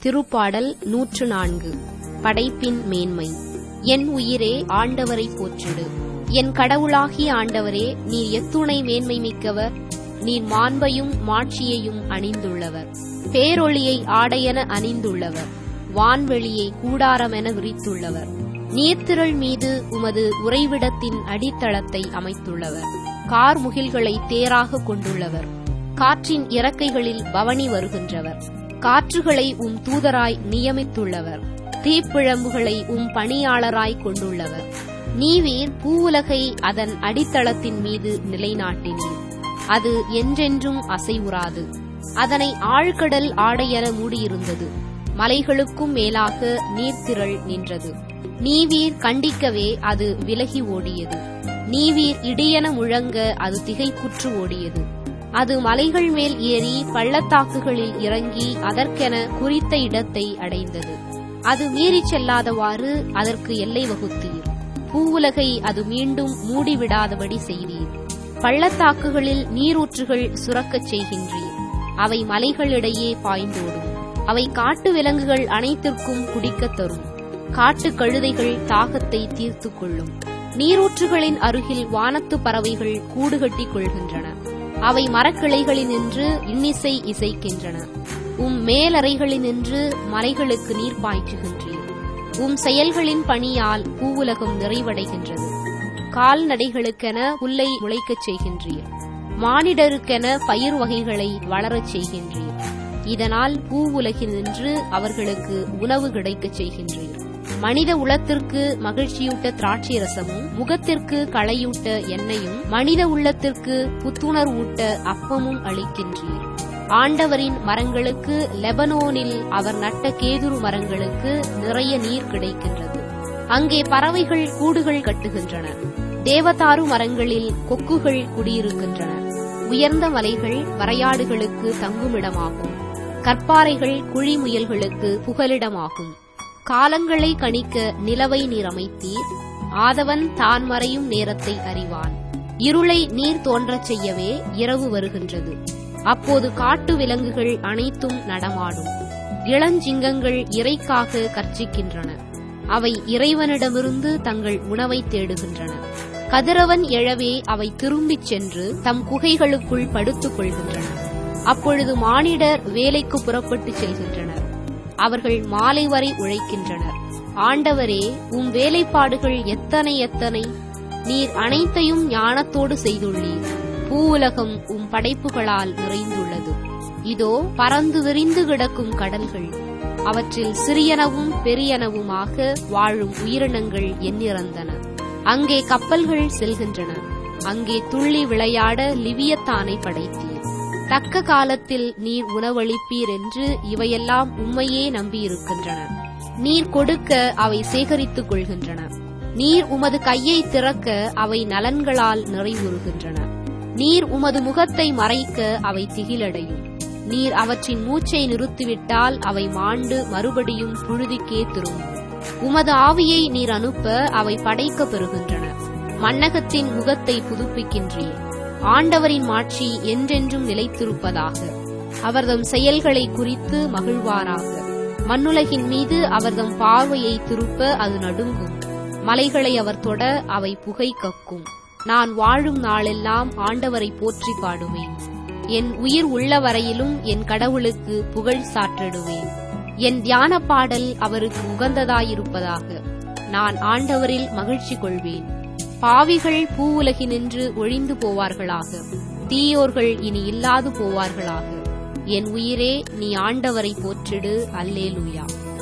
திருப்பாடல் நூற்று நான்கு படைப்பின் மேன்மை என் உயிரே ஆண்டவரை போற்றிடு என் கடவுளாகிய ஆண்டவரே நீர் எத்துணை மேன்மை மிக்கவர் நீர் மாண்பையும் மாட்சியையும் அணிந்துள்ளவர் பேரொளியை ஆடையென அணிந்துள்ளவர் வான்வெளியை கூடாரமென விரித்துள்ளவர் நீர்த்திரள் மீது உமது உறைவிடத்தின் அடித்தளத்தை அமைத்துள்ளவர் கார்முகில்களை தேராக கொண்டுள்ளவர் காற்றின் இறக்கைகளில் பவனி வருகின்றவர் காற்றுகளை உம் தூதராய் நியமித்துள்ளவர் தீப்பிழம்புகளை உம் பணியாளராய் கொண்டுள்ளவர் நீவீர் பூவுலகை அதன் அடித்தளத்தின் மீது நிலைநாட்டினீர் அது என்றென்றும் அசைவுறாது அதனை ஆழ்கடல் ஆடையென மூடியிருந்தது மலைகளுக்கும் மேலாக நீர்த்திரள் நின்றது நீவீர் கண்டிக்கவே அது விலகி ஓடியது நீவீர் இடியென முழங்க அது திகைப்புற்று ஓடியது அது மலைகள் மேல் ஏறி பள்ளத்தாக்குகளில் இறங்கி அதற்கென குறித்த இடத்தை அடைந்தது அது மீறிச் செல்லாதவாறு அதற்கு எல்லை வகுத்தீர் பூவுலகை அது மீண்டும் மூடிவிடாதபடி செய்தீர் பள்ளத்தாக்குகளில் நீரூற்றுகள் சுரக்கச் செய்கின்றீர் அவை மலைகளிடையே பாய்ந்தோடும் அவை காட்டு விலங்குகள் அனைத்திற்கும் குடிக்கத் தரும் காட்டு கழுதைகள் தாகத்தை தீர்த்து கொள்ளும் நீரூற்றுகளின் அருகில் வானத்து பறவைகள் கூடு கட்டிக் கொள்கின்றன அவை மரக்கிளைகளினின்று இன்னிசை இசைக்கின்றன உம் மேலறைகளினின்று மலைகளுக்கு நீர் பாய்ச்சுகின்றீர் உம் செயல்களின் பணியால் பூவுலகம் நிறைவடைகின்றது கால்நடைகளுக்கென புல்லை முளைக்கச் செய்கின்றீர் மானிடருக்கென பயிர் வகைகளை வளரச் செய்கின்றீர் இதனால் பூவுலகினின்று அவர்களுக்கு உணவு கிடைக்கச் செய்கின்றீர் மனித உளத்திற்கு மகிழ்ச்சியூட்ட திராட்சை ரசமும் முகத்திற்கு களையூட்ட எண்ணெயும் மனித உள்ளத்திற்கு புத்துணர்வூட்ட அப்பமும் அளிக்கின்றீர் ஆண்டவரின் மரங்களுக்கு லெபனோனில் அவர் நட்ட கேதுரு மரங்களுக்கு நிறைய நீர் கிடைக்கின்றது அங்கே பறவைகள் கூடுகள் கட்டுகின்றன தேவதாரு மரங்களில் கொக்குகள் குடியிருக்கின்றன உயர்ந்த மலைகள் வரையாடுகளுக்கு தங்குமிடமாகும் கற்பாறைகள் குழிமுயல்களுக்கு புகலிடமாகும் காலங்களை கணிக்க நிலவை நீர் அமைத்தீர் ஆதவன் தான் மறையும் நேரத்தை அறிவான் இருளை நீர் தோன்றச் செய்யவே இரவு வருகின்றது அப்போது காட்டு விலங்குகள் அனைத்தும் நடமாடும் இளஞ்சிங்கங்கள் இறைக்காக கர்ச்சிக்கின்றன அவை இறைவனிடமிருந்து தங்கள் உணவை தேடுகின்றன கதிரவன் எழவே அவை திரும்பிச் சென்று தம் குகைகளுக்குள் படுத்துக் கொள்கின்றன அப்பொழுது மானிடர் வேலைக்கு புறப்பட்டுச் செல்கின்றனர் அவர்கள் மாலை வரை உழைக்கின்றனர் ஆண்டவரே உம் வேலைப்பாடுகள் எத்தனை எத்தனை நீர் அனைத்தையும் ஞானத்தோடு செய்துள்ளீர் பூவுலகம் உம் படைப்புகளால் நிறைந்துள்ளது இதோ பறந்து விரிந்து கிடக்கும் கடல்கள் அவற்றில் சிறியனவும் பெரியனவுமாக வாழும் உயிரினங்கள் எண்ணிறந்தன அங்கே கப்பல்கள் செல்கின்றன அங்கே துள்ளி விளையாட லிவியத்தானை படைத்தீர் தக்க காலத்தில் நீர் உணவளிப்பீர் என்று இவையெல்லாம் உம்மையே நம்பியிருக்கின்றன நீர் கொடுக்க அவை சேகரித்துக் கொள்கின்றன நீர் உமது கையை திறக்க அவை நலன்களால் நிறைவுறுகின்றன நீர் உமது முகத்தை மறைக்க அவை திகிலடையும் நீர் அவற்றின் மூச்சை நிறுத்திவிட்டால் அவை மாண்டு மறுபடியும் புழுதிக்கே திரும்பும் உமது ஆவியை நீர் அனுப்ப அவை படைக்க பெறுகின்றன மன்னகத்தின் முகத்தை புதுப்பிக்கின்றீர் ஆண்டவரின் மாட்சி என்றென்றும் நிலைத்திருப்பதாக அவர்தம் செயல்களை குறித்து மகிழ்வாராக மண்ணுலகின் மீது அவர்தம் பார்வையை திருப்ப அது நடுங்கும் மலைகளை அவர் தொட அவை புகை கக்கும் நான் வாழும் நாளெல்லாம் ஆண்டவரை போற்றி பாடுவேன் என் உயிர் உள்ள வரையிலும் என் கடவுளுக்கு புகழ் சாற்றிடுவேன் என் தியான பாடல் அவருக்கு உகந்ததாயிருப்பதாக நான் ஆண்டவரில் மகிழ்ச்சி கொள்வேன் பாவிகள் பூவுலகினின்று ஒழிந்து போவார்களாக தீயோர்கள் இனி இல்லாது போவார்களாக என் உயிரே நீ ஆண்டவரை போற்றிடு அல்லேலூயா